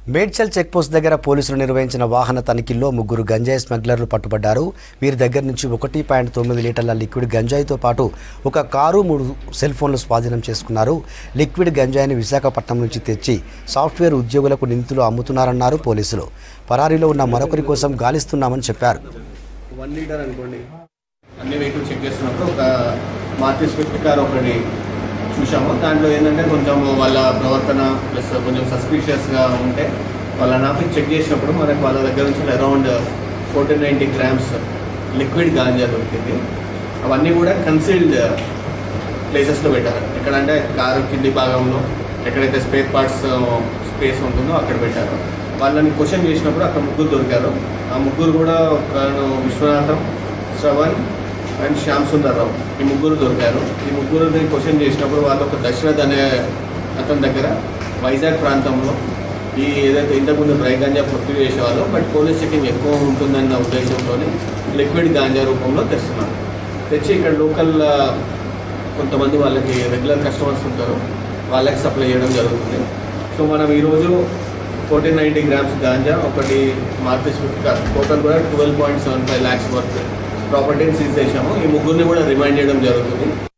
Medchal checkpost దగ్గర పోలీసులు నిర్వహించిన వాహన తనిఖీల్లో ముగ్గురు గంజాయి స్మగ్లర్లు పట్టుబడ్డారు వీరి దగ్గర నుంచి ఒకటి పాయింట్ తొమ్మిది లీటర్ల లిక్విడ్ గంజాయితో పాటు ఒక కారు మూడు సెల్ ఫోన్లు స్వాధీనం చేసుకున్నారు లిక్విడ్ గంజాయిని విశాఖపట్నం నుంచి తెచ్చి సాఫ్ట్వేర్ ఉద్యోగులకు నిందితులు అమ్ముతున్నారన్నారు పోలీసులు పరారీలో ఉన్న మరొకరి కోసం గాలిస్తున్నామని చెప్పారు వన్ లీటర్ అనుకోండి అన్ని వెహికల్ చెక్ చేస్తున్నప్పుడు ఒక మారుతి స్విఫ్ట్ కార్ ఒకటి చూసాము దాంట్లో ఏంటంటే కొంచెం వాళ్ళ ప్రవర్తన ప్లస్ కొంచెం సస్పీషియస్గా ఉంటే వాళ్ళ నాపి చెక్ చేసినప్పుడు మనకు వాళ్ళ దగ్గర నుంచి around fourteen ninety grams liquid ganja దొరికింది అవన్నీ కూడా కన్సీల్డ్ ప్లేసెస్లో పెట్టారు ఎక్కడంటే కారు కింది భాగంలో ఎక్కడైతే స్పేర్ పార్ట్స్ స్పేస్ ఉంటుందో అక్కడ పెట్టారు వాళ్ళని క్వశ్చన్ చేసినప్పుడు అక్కడ ముగ్గురు దొరికారు ఆ ముగ్గురు కూడా ఒక విశ్వనాథం శ్రవణ్ అండ్ శ్యామ్ సుందర్రావు ఈ ముగ్గురు దొరికారు ఈ ముగ్గురుని క్వశ్చన్ చేసినప్పుడు వాళ్ళు ఒక దశరథ్ అనే అతని దగ్గర వైజాగ్ ప్రాంతంలో ఈ ఏదైతే ఇంతకుముందు డ్రై గాంజా ప్రొక్యూర్ చేసేవాళ్ళు బట్ పోలీస్ చెకింగ్ ఎక్కువ ఉంటుందన్న ఉద్దేశంతో లిక్విడ్ గాంజా రూపంలో తెస్తున్నారు తెచ్చి ఇక్కడ లోకల్ కొంతమంది వాళ్ళకి రెగ్యులర్ కస్టమర్స్ ఉంటారు వాళ్ళకి సప్లై చేయడం జరుగుతుంది సో మనం ఈరోజు ఫోర్టీన్ నైంటీ గ్రామ్స్ గాంజా ఒకటి మారుతి స్విఫ్ట్ కార్ టోటల్ కూడా twelve point seven five lakhs worth ప్రాపర్టీని సీజ్ చేశాము ఈ ముగ్గురిని కూడా రిమైండ్ చేయడం జరుగుతుంది